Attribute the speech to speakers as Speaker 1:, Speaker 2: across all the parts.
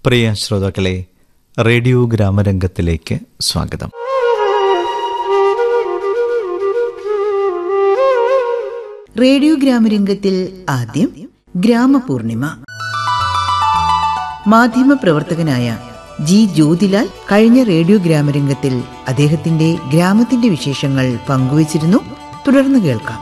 Speaker 1: പ്രിയ ശ്രോതാക്കളെ റേഡിയോ ഗ്രാമരംഗത്തിലേക്ക് സ്വാഗതം
Speaker 2: റേഡിയോ ഗ്രാമരംഗത്തിൽ ആദ്യം ഗ്രാമപൂർണിമ മാധ്യമപ്രവർത്തകനായ ജി ജ്യോതിലാൽ കഴിഞ്ഞ റേഡിയോ ഗ്രാമരംഗത്തിൽ അദ്ദേഹത്തിന്റെ ഗ്രാമത്തിന്റെ വിശേഷങ്ങൾ പങ്കുവച്ചിരുന്നു തുടർന്ന് കേൾക്കാം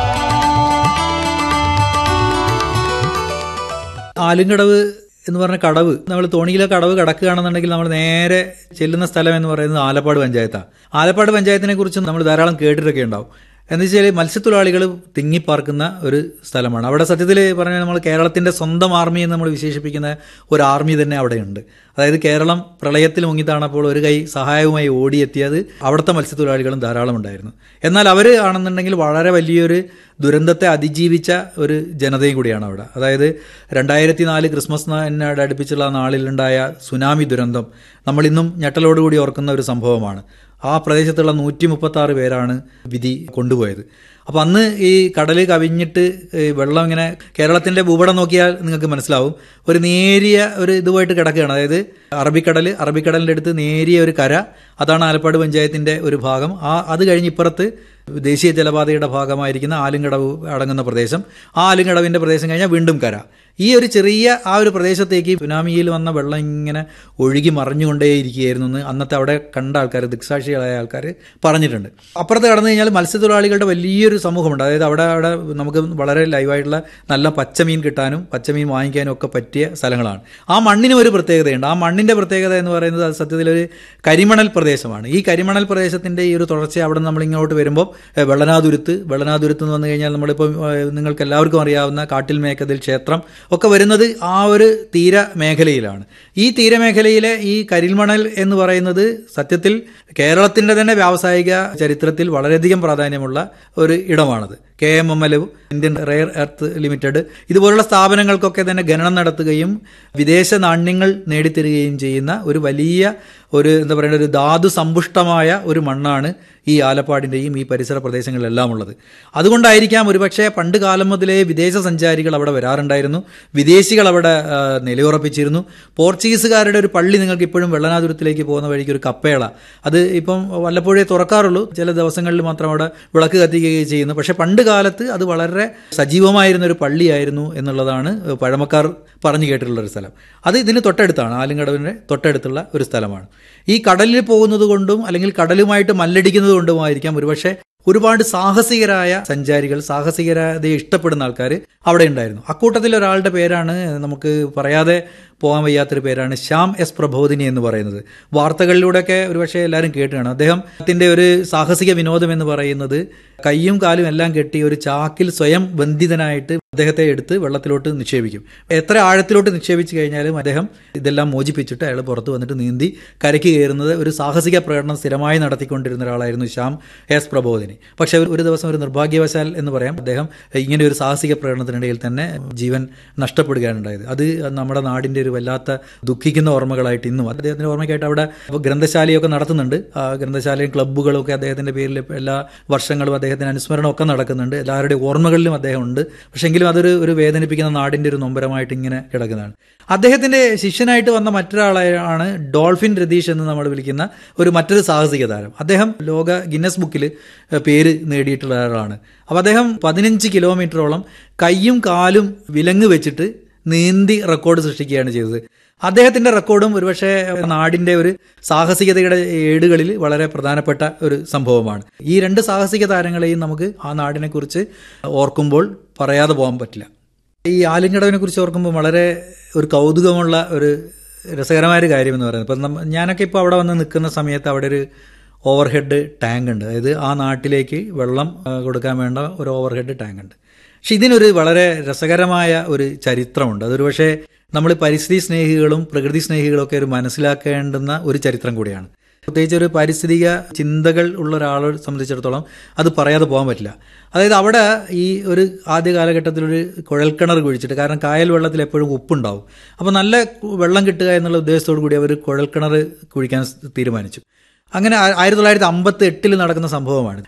Speaker 3: ആലുംകടവ് എന്ന് പറഞ്ഞ കടവ് നമ്മൾ തോണിയിലെ കടവ് കടക്കുകയാണെന്നുണ്ടെങ്കിൽ നമ്മൾ നേരെ ചെല്ലുന്ന സ്ഥലം എന്ന് പറയുന്നത് ആലപ്പാട് പഞ്ചായത്താണ് ആലപ്പാട് പഞ്ചായത്തിനെ കുറിച്ച് നമ്മൾ ധാരാളം കേട്ടിട്ടൊക്കെ ഉണ്ടാവും എന്ന് വെച്ചാൽ മത്സ്യത്തൊഴിലാളികൾ തിങ്ങിപ്പാർക്കുന്ന ഒരു സ്ഥലമാണ് അവിടെ സത്യത്തിൽ പറഞ്ഞാൽ നമ്മൾ കേരളത്തിന്റെ സ്വന്തം ആർമി എന്ന് നമ്മൾ വിശേഷിപ്പിക്കുന്ന ഒരു ആർമി തന്നെ അവിടെയുണ്ട് അതായത് കേരളം പ്രളയത്തിൽ മുങ്ങിത്താണപ്പോൾ ഒരു കൈ സഹായവുമായി ഓടിയെത്തിയത് അവിടുത്തെ മത്സ്യത്തൊഴിലാളികളും ധാരാളം ഉണ്ടായിരുന്നു എന്നാൽ അവർ ആണെന്നുണ്ടെങ്കിൽ വളരെ വലിയൊരു ദുരന്തത്തെ അതിജീവിച്ച ഒരു ജനതയും കൂടിയാണ് അവിടെ അതായത് രണ്ടായിരത്തി നാല് ക്രിസ്മസ് നാളിനോട് അടുപ്പിച്ചുള്ള നാളിലുണ്ടായ സുനാമി ദുരന്തം നമ്മൾ ഇന്നും ഞെട്ടലോടുകൂടി ഓർക്കുന്ന ഒരു സംഭവമാണ് ആ പ്രദേശത്തുള്ള നൂറ്റി മുപ്പത്തി ആറ് പേരാണ് വിധി കൊണ്ടുപോയത് അപ്പം അന്ന് ഈ കടൽ കവിഞ്ഞിട്ട് ഈ വെള്ളം ഇങ്ങനെ കേരളത്തിന്റെ ഭൂപടം നോക്കിയാൽ നിങ്ങൾക്ക് മനസ്സിലാവും ഒരു നേരിയ ഒരു ഇതുമായിട്ട് കിടക്കുകയാണ് അതായത് അറബിക്കടൽ അറബിക്കടലിന്റെ അടുത്ത് നേരിയ ഒരു കര അതാണ് ആലപ്പാട് പഞ്ചായത്തിന്റെ ഒരു ഭാഗം ആ അത് കഴിഞ്ഞ് ഇപ്പുറത്ത് ദേശീയ ജലപാതയുടെ ഭാഗമായിരിക്കുന്ന ആലുംകടവ് അടങ്ങുന്ന പ്രദേശം ആ ആലുംകടവിന്റെ പ്രദേശം കഴിഞ്ഞാൽ വീണ്ടും കര ഈ ഒരു ചെറിയ ആ ഒരു പ്രദേശത്തേക്ക് സുനാമിയിൽ വന്ന വെള്ളം ഇങ്ങനെ ഒഴുകി മറിഞ്ഞുകൊണ്ടേയിരിക്കുകയായിരുന്നു എന്ന് അന്നത്തെ അവിടെ കണ്ട ആൾക്കാർ ദിക്സാക്ഷികളായ ആൾക്കാർ പറഞ്ഞിട്ടുണ്ട് അപ്പുറത്ത് കടന്നു കഴിഞ്ഞാൽ മത്സ്യത്തൊഴിലാളികളുടെ വലിയൊരു സമൂഹമുണ്ട് അതായത് അവിടെ അവിടെ നമുക്ക് വളരെ ലൈവായിട്ടുള്ള നല്ല പച്ചമീൻ കിട്ടാനും പച്ചമീൻ വാങ്ങിക്കാനും ഒക്കെ പറ്റിയ സ്ഥലങ്ങളാണ് ആ മണ്ണിന് ഒരു പ്രത്യേകതയുണ്ട് ആ മണ്ണിന്റെ പ്രത്യേകത എന്ന് പറയുന്നത് അത് സത്യത്തിൽ ഒരു കരിമണൽ പ്രദേശമാണ് ഈ കരിമണൽ പ്രദേശത്തിന്റെ ഈ ഒരു തുടർച്ച അവിടെ നമ്മൾ ഇങ്ങോട്ട് വരുമ്പോൾ ഏഹ്, വെള്ളനാതുരുത്ത് വെള്ളനാതുരുത്ത് എന്ന് വന്നു കഴിഞ്ഞാൽ നമ്മളിപ്പോൾ ഏഹ്, നിങ്ങൾക്ക് എല്ലാവർക്കും അറിയാവുന്ന കാട്ടിൽ മേക്കതിൽ ക്ഷേത്രം ഒക്കെ വരുന്നത് ആ ഒരു തീര മേഖലയിലാണ് ഈ തീരമേഖലയിലെ ഈ കരിൽമണൽ എന്ന് പറയുന്നത് സത്യത്തിൽ കേരളത്തിന്റെ തന്നെ വ്യാവസായിക ചരിത്രത്തിൽ വളരെയധികം പ്രാധാന്യമുള്ള ഒരു ഇടമാണത് K M M L Indian rare earth limited ഇതുപോലുള്ള സ്ഥാപനങ്ങൾക്കൊക്കെ തന്നെ ഖനനം നടത്തുകയും വിദേശ നാണ്യങ്ങൾ നേടിത്തരികയും ചെയ്യുന്ന ഒരു വലിയ ഒരു എന്താ പറയുക ഒരു ധാതു സമ്പുഷ്ടമായ ഒരു മണ്ണാണ് ഈ ആലപ്പാടിൻ്റെയും ഈ പരിസര പ്രദേശങ്ങളിലെല്ലാം ഉള്ളത് അതുകൊണ്ടായിരിക്കാം ഒരുപക്ഷെ പണ്ട് കാലം മുതലേ വിദേശ സഞ്ചാരികൾ അവിടെ വരാറുണ്ടായിരുന്നു വിദേശികൾ അവിടെ ആ, നിലയുറപ്പിച്ചിരുന്നു പോർച്ചുഗീസുകാരുടെ ഒരു പള്ളി നിങ്ങൾക്ക് ഇപ്പോഴും വെള്ളനാതുരത്തിലേക്ക് പോകുന്ന വഴിക്ക് ഒരു കപ്പേള അത് ഇപ്പം വല്ലപ്പോഴേ തുറക്കാറുള്ളൂ ചില ദിവസങ്ങളിൽ മാത്രം അവിടെ വിളക്ക് കത്തിക്കുകയും ചെയ്യുന്നു പക്ഷെ പണ്ട് കാലത്ത് അത് വളരെ സജീവമായിരുന്ന ഒരു പള്ളിയായിരുന്നു എന്നുള്ളതാണ് പഴമക്കാർ പറഞ്ഞു കേട്ടിട്ടുള്ള ഒരു സ്ഥലം അത് ഇതിന് തൊട്ടടുത്താണ് ആലുംകടവിൻ്റെ തൊട്ടടുത്തുള്ള ഒരു സ്ഥലമാണ് ഈ കടലിൽ പോകുന്നത് കൊണ്ടും അല്ലെങ്കിൽ കടലുമായിട്ട് മല്ലടിക്കുന്നത് കൊണ്ടുമായിരിക്കാം ഒരുപക്ഷെ ഒരുപാട് സാഹസികരായ സഞ്ചാരികൾ സാഹസികരതയെ ഇഷ്ടപ്പെടുന്ന ആൾക്കാർ അവിടെ ഉണ്ടായിരുന്നു അക്കൂട്ടത്തിൽ ഒരാളുടെ പേരാണ് നമുക്ക് പറയാതെ പോകാൻ വയ്യാത്തൊരു പേരാണ് ശ്യാം എസ് പ്രബോധിനി എന്ന് പറയുന്നത് വാർത്തകളിലൂടെയൊക്കെ ഒരുപക്ഷെ എല്ലാവരും കേട്ടുകയാണ് അദ്ദേഹത്തിന്റെ ഒരു സാഹസിക വിനോദം എന്ന് പറയുന്നത് കൈയും കാലും എല്ലാം കെട്ടി ഒരു ചാക്കിൽ സ്വയം ബന്ധിതനായിട്ട് അദ്ദേഹത്തെ എടുത്ത് വെള്ളത്തിലോട്ട് നിക്ഷേപിക്കും എത്ര ആഴത്തിലോട്ട് നിക്ഷേപിച്ചു കഴിഞ്ഞാലും അദ്ദേഹം ഇതെല്ലാം മോചിപ്പിച്ചിട്ട് അയാൾ പുറത്ത് വന്നിട്ട് നീന്തി കരയ്ക്ക് കയറുന്നത് ഒരു സാഹസിക പ്രകടനം സ്ഥിരമായി നടത്തിക്കൊണ്ടിരുന്ന ഒരാളായിരുന്നു ശ്യാം എസ് പ്രബോധിനി പക്ഷെ ഒരു ദിവസം ഒരു നിർഭാഗ്യവശാൽ എന്ന് പറയാം അദ്ദേഹം ഇങ്ങനെ ഒരു സാഹസിക പ്രകടനത്തിനിടയിൽ തന്നെ ജീവൻ നഷ്ടപ്പെടുകയാണ് ഉണ്ടായത് അത് നമ്മുടെ നാടിന്റെ ഒരു വല്ലാത്ത ദുഃഖിക്കുന്ന ഓർമ്മകളായിട്ട് ഇന്നും അദ്ദേഹത്തിന്റെ ഓർമ്മയ്ക്കായിട്ട് അവിടെ ഗ്രന്ഥശാലയൊക്കെ നടത്തുന്നുണ്ട് ആ ഗ്രന്ഥശാലയും ക്ലബ്ബുകളും ഒക്കെ അദ്ദേഹത്തിന്റെ പേരിൽ എല്ലാ വർഷങ്ങളും അദ്ദേഹത്തിന് അനുസ്മരണം ഒക്കെ നടക്കുന്നുണ്ട് എല്ലാവരുടെയും ഓർമ്മകളിലും അദ്ദേഹം ഉണ്ട് പക്ഷെങ്കിലും അതൊരു ഒരു വേദനിപ്പിക്കുന്ന നാടിന്റെ ഒരു നൊമ്പരമായിട്ട് ഇങ്ങനെ കിടക്കുന്നതാണ് അദ്ദേഹത്തിന്റെ ശിഷ്യനായിട്ട് വന്ന മറ്റൊരാളാണ് ഡോൾഫിൻ രതീഷ് എന്ന് നമ്മൾ വിളിക്കുന്ന ഒരു മറ്റൊരു സാഹസിക താരം അദ്ദേഹം ലോക ഗിന്നസ് ബുക്കിൽ പേര് നേടിയിട്ടുള്ള ഒരാളാണ് അപ്പോൾ അദ്ദേഹം പതിനഞ്ച് കിലോമീറ്ററോളം കൈയും കാലും വിലങ്ങ് വെച്ചിട്ട് നീന്തി റെക്കോർഡ് സൃഷ്ടിക്കുകയാണ് ചെയ്തത് അദ്ദേഹത്തിന്റെ റെക്കോർഡും ഒരുപക്ഷെ നാടിന്റെ ഒരു സാഹസികതയുടെ ഏടുകളിൽ വളരെ പ്രധാനപ്പെട്ട ഒരു സംഭവമാണ് ഈ രണ്ട് സാഹസിക താരങ്ങളെയും നമുക്ക് ആ നാടിനെ കുറിച്ച് ഓർക്കുമ്പോൾ പറയാതെ പോകാൻ പറ്റില്ല ഈ ആലിങ്കടവിനെ കുറിച്ച് ഓർക്കുമ്പോൾ വളരെ ഒരു കൗതുകമുള്ള ഒരു രസകരമായ ഒരു കാര്യം എന്ന് പറയുന്നത് ഇപ്പം നമ്മ ഞാനൊക്കെ ഇപ്പോൾ അവിടെ വന്ന് നിൽക്കുന്ന സമയത്ത് അവിടെ ഒരു ഓവർ ഹെഡ് ടാങ്ക് ഉണ്ട് അതായത് ആ നാട്ടിലേക്ക് വെള്ളം ആ, കൊടുക്കാൻ വേണ്ട ഒരു ഓവർ ഹെഡ് ടാങ്ക് ഉണ്ട് പക്ഷെ ഇതിനൊരു വളരെ രസകരമായ ഒരു ചരിത്രമുണ്ട് അതൊരു പക്ഷേ നമ്മൾ പരിസ്ഥിതി സ്നേഹികളും പ്രകൃതി സ്നേഹികളും ഒക്കെ ഒരു മനസ്സിലാക്കേണ്ടുന്ന ഒരു ചരിത്രം കൂടിയാണ് പ്രത്യേകിച്ച് ഒരു പാരിസ്ഥിതിക ചിന്തകൾ ഉള്ള ഒരാളെ സംബന്ധിച്ചിടത്തോളം അത് പറയാതെ പോകാൻ പറ്റില്ല അതായത് അവിടെ ഈ ഒരു ആദ്യ കാലഘട്ടത്തിൽ ഒരു കുഴൽക്കിണർ കുഴിച്ചിട്ട് കാരണം കായൽ വെള്ളത്തിൽ എപ്പോഴും ഉപ്പുണ്ടാവും അപ്പോൾ നല്ല വെള്ളം കിട്ടുക എന്നുള്ള ഉദ്ദേശത്തോടു കൂടി അവർ കുഴൽക്കിണർ കുഴിക്കാൻ തീരുമാനിച്ചു അങ്ങനെ ആയിരത്തി തൊള്ളായിരത്തി അമ്പത്തി എട്ടിൽ നടക്കുന്ന സംഭവമാണ്